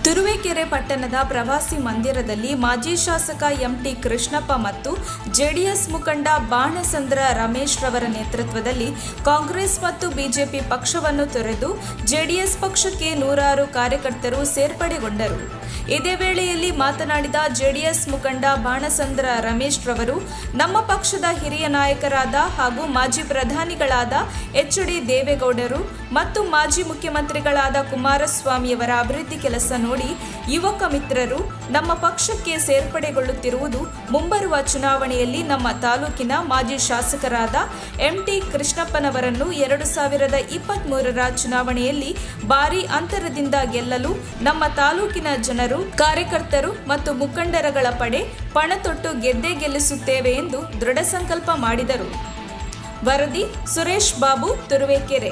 ತುರುವೇಕೆರೆ ಪಟ್ಟಣದ ಪ್ರವಾಸಿ ಮಂದಿರದಲ್ಲಿ ಮಾಜಿ ಶಾಸಕ ಎಂಟಿ ಕೃಷ್ಣಪ್ಪ ಮತ್ತು ಜೆಡಿಎಸ್ ಮುಖಂಡ ಬಾಣಸಂದ್ರ ರಮೇಶ್ ರವರ ನೇತೃತ್ವದಲ್ಲಿ ಕಾಂಗ್ರೆಸ್ ಮತ್ತು ಬಿಜೆಪಿ ಪಕ್ಷವನ್ನು ತೊರೆದು ಜೆಡಿಎಸ್ ಪಕ್ಷಕ್ಕೆ ನೂರಾರು ಕಾರ್ಯಕರ್ತರು ಸೇರ್ಪಡೆಗೊಂಡರು ಇದೇ ವೇಳೆಯಲ್ಲಿ ಮಾತನಾಡಿದ ಜೆಡಿಎಸ್ ಮುಖಂಡ ಬಾಣಸಂದ್ರ ರಮೇಶ್ ರವರು ನಮ್ಮ ಪಕ್ಷದ ಹಿರಿಯ ನಾಯಕರಾದ ಹಾಗೂ ಮಾಜಿ ಪ್ರಧಾನಿಗಳಾದ ಎಚ್ ಡಿ ದೇವೇಗೌಡರು ಮತ್ತು ಮಾಜಿ ಮುಖ್ಯಮಂತ್ರಿಗಳಾದ ಕುಮಾರಸ್ವಾಮಿಯವರ ಅಭಿವೃದ್ಧಿ ಕೆಲಸ ನೋಡಿ ಯುವಕ ಮಿತ್ರರು ನಮ್ಮ ಪಕ್ಷಕ್ಕೆ ಸೇರ್ಪಡೆಗೊಳ್ಳುತ್ತಿರುವುದು ಮುಂಬರುವ ಚುನಾವಣೆಯಲ್ಲಿ ನಮ್ಮ ತಾಲೂಕಿನ ಮಾಜಿ ಶಾಸಕರಾದ ಎಂಟಿ ಕೃಷ್ಣಪ್ಪನವರನ್ನು ಎರಡು ಸಾವಿರದ ಇಪ್ಪತ್ತ್ಮೂರರ ಚುನಾವಣೆಯಲ್ಲಿ ಭಾರೀ ಅಂತರದಿಂದ ಗೆಲ್ಲಲು ನಮ್ಮ ತಾಲೂಕಿನ ಜನರು ಕಾರ್ಯಕರ್ತರು ಮತ್ತು ಮುಖಂಡರಗಳ ಪಡೆ ಪಣತೊಟ್ಟು ಗೆದ್ದೇ ಗೆಲ್ಲಿಸುತ್ತೇವೆ ಎಂದು ದೃಢ ಸಂಕಲ್ಪ ಮಾಡಿದರು ವರದಿ ಸುರೇಶ್ ಬಾಬು ತುರುವೇಕೆರೆ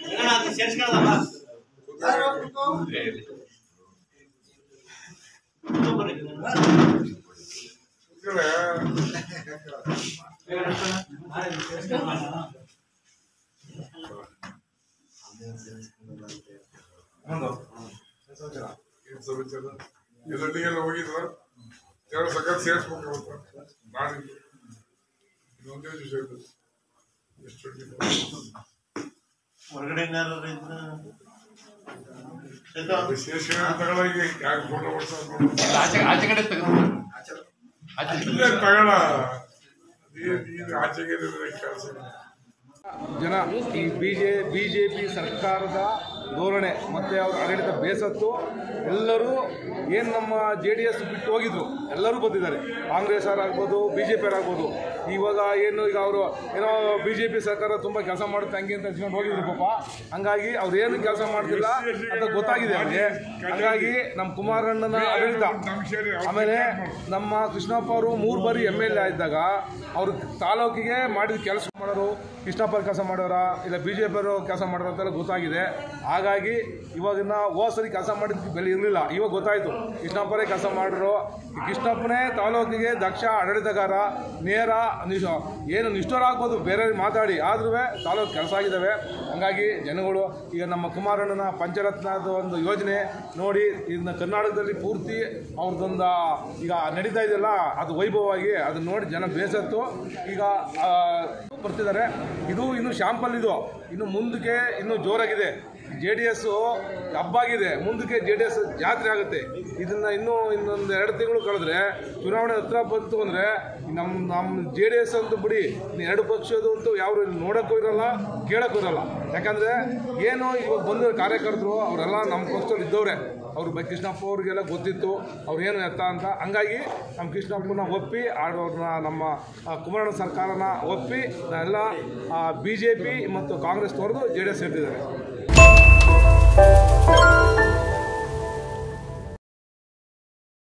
ಏನ್ ಸಮಾಚಾರ ಎಲ್ಲೆಲ್ಲಿಗೆಲ್ಲ ಹೋಗಿದ್ರ ಎರಡು ಸಕಾಲ ಸೇರಿಸ್ಬೇಕು ಅಂತ ನಾಡಿದ್ದು ಇದೊಂದೇ ದಿವಸ ಇರ್ತದೆ ಎಷ್ಟು ಹೊರಗಡೆ ಏನಾದ್ರು ಇದ್ರೆ ಚೇತ, ವಿಶೇಷ ತಗೊಳ ಈಗ ಯಾಕೆ ಫೋಟೋ ಆಚೆ ಆಚೆ ಕಡೆ ತೆಗೆದು ಆಚೆ ಇಲ್ಲೇ ತಗೊಳ ಇದು ಆಚೆಗೆ ಕೆಲಸ ಜನ ಈ B J B J P ಸರ್ಕಾರದ ಧೋರಣೆ ಮತ್ತು ಅವರ ಆಡಳಿತ ಬೇಸತ್ತು ಎಲ್ಲರೂ ಏನು ನಮ್ಮ ಜೆ ಡಿ ಎಸ್ ಬಿಟ್ಟು ಹೋಗಿದ್ರು ಎಲ್ಲರೂ ಬಂದಿದ್ದಾರೆ ಕಾಂಗ್ರೆಸ್ ಅವರಾಗ್ಬೋದು ಬಿ ಜೆ ಪಿಯವರಾಗ್ಬೋದು ಇವಾಗ ಏನು ಈಗ ಅವರು ಏನೋ ಬಿ ಜೆ ಪಿ ಸರ್ಕಾರ ತುಂಬ ಕೆಲಸ ಮಾಡುತ್ತೆ ಹಂಗೆ ಅಂತ ಹಂಚ್ಕೊಂಡು ಹೋಗಿದ್ರು ಪಾಪ ಹಂಗಾಗಿ ಅವ್ರು ಏನು ಕೆಲಸ ಮಾಡ್ತಿಲ್ಲ ಅಂತ ಗೊತ್ತಾಗಿದೆ ಅವ್ರಿಗೆ ಹಂಗಾಗಿ ನಮ್ಮ ಕುಮಾರಣ್ಣನ ಆಡಳಿತ ಆಮೇಲೆ ನಮ್ಮ ಕೃಷ್ಣಪ್ಪ ಅವರು ಮೂರು ಬಾರಿ ಎಮ್ ಎಲ್ ಎ ಇದ್ದಾಗ ಅವರು ತಾಲೂಕಿಗೆ ಮಾಡಿದ ಕೆಲಸ ಮಾಡೋರು ಕೃಷ್ಣಪ್ಪ ಕೆಲಸ ಮಾಡೋರ ಇಲ್ಲ ಬಿ ಜೆ ಪಿಯವರು ಕೆಲಸ ಮಾಡೋರು ಅಂತೆಲ್ಲ ಗೊತ್ತಾಗಿದೆ ಹಾಗಾಗಿ ಇವಾಗಿನ ಹೋದ ಸರಿ ಕೆಲಸ ಮಾಡಿದ ಬೆಲೆ ಇರಲಿಲ್ಲ ಇವಾಗ ಗೊತ್ತಾಯಿತು ಕೃಷ್ಣಪ್ಪರೇ ಕೆಲಸ ಮಾಡಿದ್ರು ಈ ಕೃಷ್ಣಪ್ಪನೇ ತಾಲೂಕಿಗೆ ದಕ್ಷ ಆಡಳಿತಗಾರ ನೇರ ನಿಷ ಏನು ನಿಷ್ಠರಾಗ್ಬೋದು ಬೇರೆ ಮಾತಾಡಿ ಆದ್ರೂ ತಾಲೂಕು ಕೆಲಸ ಆಗಿದ್ದಾವೆ ಹಂಗಾಗಿ ಜನಗಳು ಈಗ ನಮ್ಮ ಕುಮಾರಣ್ಣನ ಪಂಚರತ್ನದ ಒಂದು ಯೋಜನೆ ನೋಡಿ ಇದನ್ನ ಕರ್ನಾಟಕದಲ್ಲಿ ಪೂರ್ತಿ ಅವ್ರದ್ದೊಂದು ಈಗ ನಡೀತಾ ಇದೆಯಲ್ಲ ಅದು ವೈಭವವಾಗಿ ಅದನ್ನ ನೋಡಿ ಜನ ಬೇಸತ್ತು ಈಗ ಆ, ಬರ್ತಿದ್ದಾರೆ ಇದು ಇನ್ನು ಶಾಂಪಲ್ ಇದು ಇನ್ನು ಮುಂದಕ್ಕೆ ಇನ್ನೂ ಜೋರಾಗಿದೆ ಜೆ ಡಿ ಎಸ್ ಹಬ್ಬಾಗಿದೆ ಮುಂದಕ್ಕೆ ಜೆ ಡಿ ಎಸ್ ಜಾತ್ರೆ ಆಗುತ್ತೆ ಇದನ್ನ ಇನ್ನೂ ಇನ್ನೊಂದು ಎರಡು ತಿಂಗಳು ಕಳೆದ್ರೆ ಚುನಾವಣೆ ಹತ್ರ ಬಂತು ಅಂದರೆ ನಮ್ಮ ನಮ್ಮ ಜೆ ಡಿ ಎಸ್ ಅಂತೂ ಬಿಡಿ ಇನ್ನು ಎರಡು ಪಕ್ಷದ್ದು ಅಂತೂ ಯಾವ ನೋಡೋಕ್ಕೂ ಇರಲ್ಲ ಕೇಳೋಕ್ಕೂ ಇರಲ್ಲ ಯಾಕಂದರೆ ಏನು ಇವಾಗ ಬಂದಿರೋ ಕಾರ್ಯಕರ್ತರು ಅವರೆಲ್ಲ ನಮ್ಮ ಪಕ್ಷದಲ್ಲಿ ಇದ್ದವ್ರೆ ಅವ್ರ ಬಗ್ಗೆ ಕೃಷ್ಣಪ್ಪ ಅವ್ರಿಗೆಲ್ಲ ಗೊತ್ತಿತ್ತು ಅವ್ರು ಏನು ಎತ್ತ ಅಂತ ಹಂಗಾಗಿ ನಮ್ಮ ಕೃಷ್ಣಪ್ಪನ ಒಪ್ಪಿ ಅವ್ರನ್ನ ನಮ್ಮ ಆ, ಕುಮಾರಣ್ಣ ಸರ್ಕಾರನ ಒಪ್ಪಿ ಎಲ್ಲ ಬಿ ಜೆ ಪಿ ಮತ್ತು ಕಾಂಗ್ರೆಸ್ ತೊರೆದು ಜೆ ಡಿ ಎಸ್ ಸೇರ್ತಿದ್ದಾರೆ